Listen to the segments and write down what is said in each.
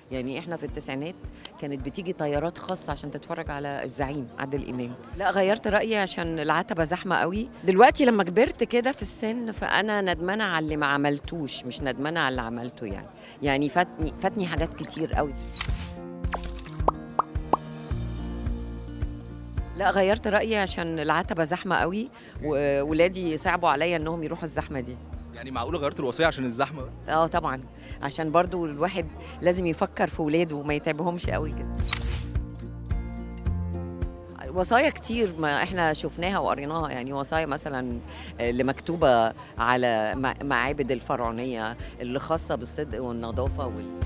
يعني احنا في التسعينات كانت بتيجي طيارات خاصه عشان تتفرج على الزعيم عادل امام لا غيرت رايي عشان العتبه زحمه قوي دلوقتي لما كبرت كده في السن فانا ندمانه على اللي ما عملتوش مش ندمانه على اللي عملته يعني يعني فاتني فاتني حاجات كتير قوي لا غيرت رايي عشان العتبه زحمه قوي وولادي صعبوا عليا انهم يروحوا الزحمه دي يعني معقوله غيرت الوصيه عشان الزحمه بس اه طبعا عشان برضو الواحد لازم يفكر في ولاده وما يتعبهمش قوي كده وصايا كتير ما احنا شفناها وقريناها يعني وصايا مثلا اللي مكتوبه على مع- معابد الفرعونيه اللي خاصه بالصدق والنظافه وال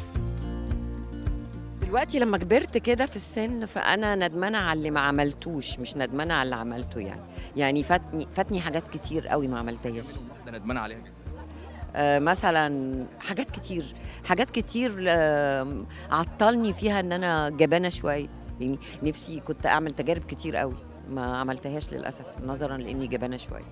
دلوقتي لما كبرت كده في السن فانا ندمانه على اللي ما عملتوش مش ندمانه على اللي عملته يعني يعني فاتني فاتني حاجات كتير قوي ما عملتهاش واحده ندمان عليها جدا آه، مثلا حاجات كتير حاجات كتير آه، عطلني فيها ان انا جبانه شويه يعني نفسي كنت اعمل تجارب كتير قوي ما عملتهاش للاسف نظرا لاني جبانه شويه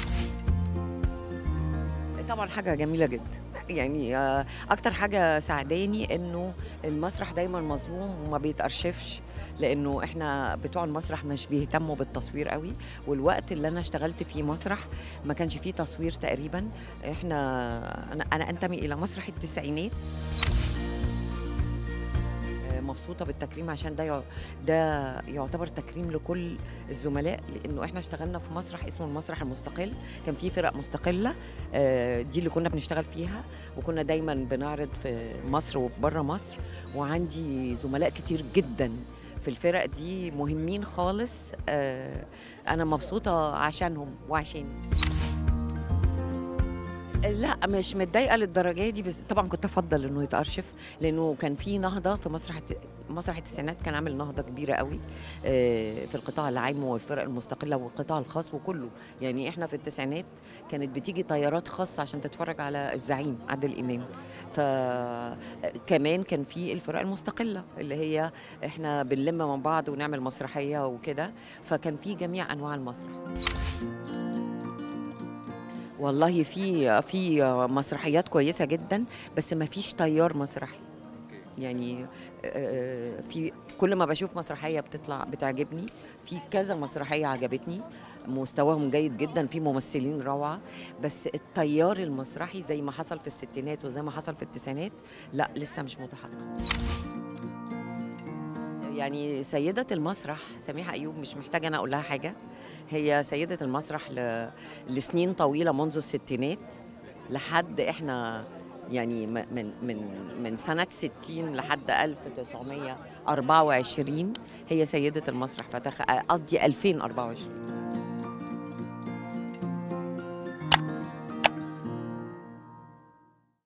طبعا حاجه جميله جدا يعني آه، اكتر حاجه سعداني انه المسرح دايما مظلوم وما بيتارشفش لانه احنا بتوع المسرح مش بيهتموا بالتصوير قوي والوقت اللي انا اشتغلت فيه مسرح ما كانش فيه تصوير تقريبا احنا انا انا انتمي الى مسرح التسعينات آه، مبسوطه بالتكريم عشان ده يع- ده يعتبر تكريم لكل الزملاء لانه احنا اشتغلنا في مسرح اسمه المسرح المستقل كان في فرق مستقله آه، دي اللي كنا بنشتغل فيها وكنا دايما بنعرض في مصر وفي بره مصر وعندي زملاء كتير جدا في الفرق دي مهمين خالص آه، انا مبسوطه عشانهم وعشاني لا مش متضايقه للدرجه دي بس طبعا كنت افضل انه يتارشف لانه كان في نهضه في مسرح الت- مسرح التسعينات كان عامل نهضه كبيره قوي آه، في القطاع العام والفرق المستقله والقطاع الخاص وكله يعني احنا في التسعينات كانت بتيجي طيارات خاصه عشان تتفرج على الزعيم عادل امام فكمان كان في الفرق المستقله اللي هي احنا بنلم من بعض ونعمل مسرحيه وكده فكان في جميع انواع المسرح والله في في مسرحيات كويسه جدا بس ما فيش تيار مسرحي يعني آه، في كل ما بشوف مسرحيه بتطلع بتعجبني في كذا مسرحيه عجبتني مستواهم جيد جدا في ممثلين روعه بس التيار المسرحي زي ما حصل في الستينات وزي ما حصل في التسعينات لا لسه مش متحقق يعني سيدة المسرح سميحة أيوب مش محتاجة أنا أقول لها حاجة هي سيدة المسرح ل... لسنين طويلة منذ الستينات لحد إحنا يعني م- من من من سنة 60 لحد 1924 هي سيدة المسرح فتخ قصدي 2024